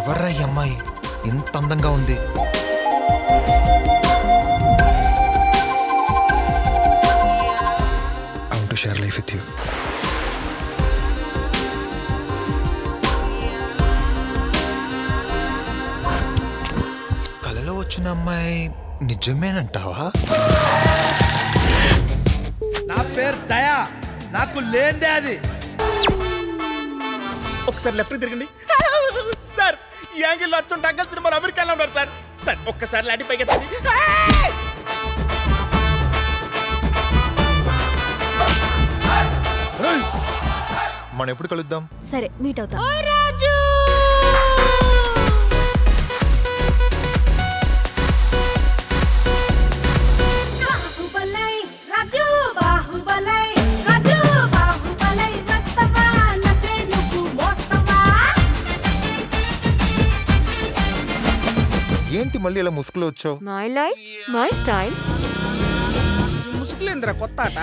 ఎవర్రా ఈ అమ్మాయి ఇంత అందంగా ఉంది I want to share life with you కలలో వచ్చిన అమ్మాయి నిజమేనంటావా నా పేరు దయా నాకు లేందే అది ఒకసారి లెఫ్ట్ తిరగండి సార్ ఈ యాంగిల్లో వచ్చి అంకల్ సినిమా అమెరికాలో ఉన్నారు సార్ సార్ ఒక్కసారి లాంటి పైకి ఎత్తండి. ఏయ్! మనం ఎప్పుడు కలుద్దాం సరే మీట్ అవుతాం బాహుబలై రాజు బాహుబలై రాజు బాహుబలై వస్తవా నన్నే నువ్వు మోస్తవా ఏంటి మళ్ళీ ఇలా ముసుగులో వచ్చావు మై లైఫ్ మై స్టైల్ ముసుగులేంద్ర కొత్త ఆట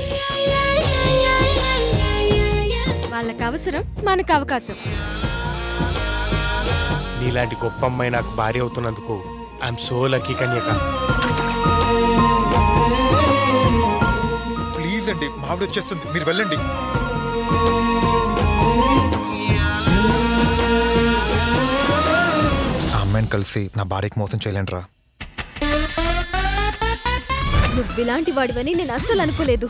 వాళ్ళకి అవసరం మనకు అవకాశం నీలాంటి గొప్ప అమ్మాయి నాకు భార్య అవుతున్నందుకు ఐఎమ్ సో లక్కీ కన్యక ప్లీజ్ అండి మావిడ వచ్చేస్తుంది మీరు వెళ్ళండి ఆ అమ్మాయిని కలిసి నా భార్యకి మోసం చేయలేంట్రా నువ్వు ఇలాంటి వాడివని నేను అస్సలు అనుకోలేదు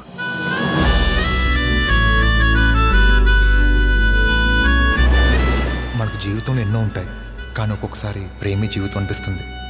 మనకు జీవితంలో ఎన్నో ఉంటాయి కానీ ఒక్కొక్కసారి ప్రేమి జీవితం అనిపిస్తుంది